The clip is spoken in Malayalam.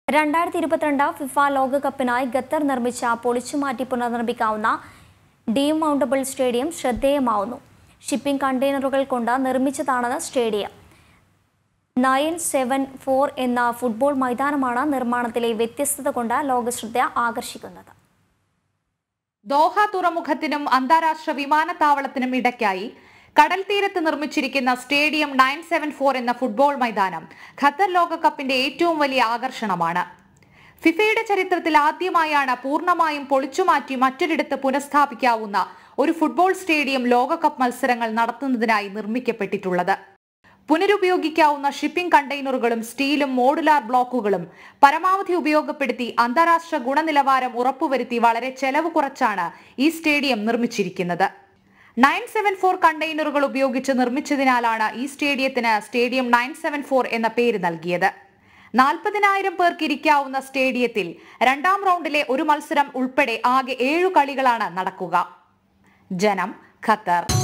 രണ്ടായിരത്തി ഇരുപത്തിരണ്ട് ഫിഫ ലോകകപ്പിനായി ഖത്തർ നിർമ്മിച്ച പൊളിച്ചുമാറ്റി പുനർനിർമ്മിക്കാവുന്ന ഡീമൗണ്ടബിൾ സ്റ്റേഡിയം ശ്രദ്ധേയമാവുന്നു ഷിപ്പിംഗ് കണ്ടെയ്നറുകൾ കൊണ്ട് നിർമ്മിച്ചതാണ് സ്റ്റേഡിയം നയൻ സെവൻ ഫോർ എന്ന ഫുട്ബോൾ മൈതാനമാണ് നിർമ്മാണത്തിലെ വ്യത്യസ്തത കൊണ്ട് ലോകശ്രദ്ധ ആകർഷിക്കുന്നത് ദോഹ തുറമുഖത്തിനും അന്താരാഷ്ട്ര വിമാനത്താവളത്തിനും ഇടയ്ക്കായി കടൽ തീരത്ത് നിർമ്മിച്ചിരിക്കുന്ന സ്റ്റേഡിയം നയൻ സെവൻ ഫോർ എന്ന ഫുട്ബോൾ മൈതാനം ഖത്തർ ലോകകപ്പിന്റെ ഏറ്റവും വലിയ ആകർഷണമാണ് ഫിഫയുടെ ചരിത്രത്തിൽ ആദ്യമായാണ് പൂർണ്ണമായും പൊളിച്ചുമാറ്റി മറ്റൊരിടത്ത് പുനഃസ്ഥാപിക്കാവുന്ന ഒരു ഫുട്ബോൾ സ്റ്റേഡിയം ലോകകപ്പ് മത്സരങ്ങൾ നടത്തുന്നതിനായി നിർമ്മിക്കപ്പെട്ടിട്ടുള്ളത് പുനരുപയോഗിക്കാവുന്ന ഷിപ്പിംഗ് കണ്ടെയ്നറുകളും സ്റ്റീലും മോഡുലാർ ബ്ലോക്കുകളും പരമാവധി ഉപയോഗപ്പെടുത്തി അന്താരാഷ്ട്ര ഗുണനിലവാരം ഉറപ്പുവരുത്തി വളരെ ചെലവ് കുറച്ചാണ് ഈ സ്റ്റേഡിയം നിർമ്മിച്ചിരിക്കുന്നത് നയൻ സെവൻ ഫോർ കണ്ടെയ്നറുകൾ ഉപയോഗിച്ച് നിർമ്മിച്ചതിനാലാണ് ഈ സ്റ്റേഡിയത്തിന് സ്റ്റേഡിയം നയൻ സെവൻ ഫോർ എന്ന പേര് നൽകിയത് നാൽപ്പതിനായിരം പേർക്ക് ഇരിക്കാവുന്ന സ്റ്റേഡിയത്തിൽ രണ്ടാം റൗണ്ടിലെ ഒരു മത്സരം ഉൾപ്പെടെ ആകെ ഏഴു കളികളാണ് നടക്കുക ജനം ഖത്തർ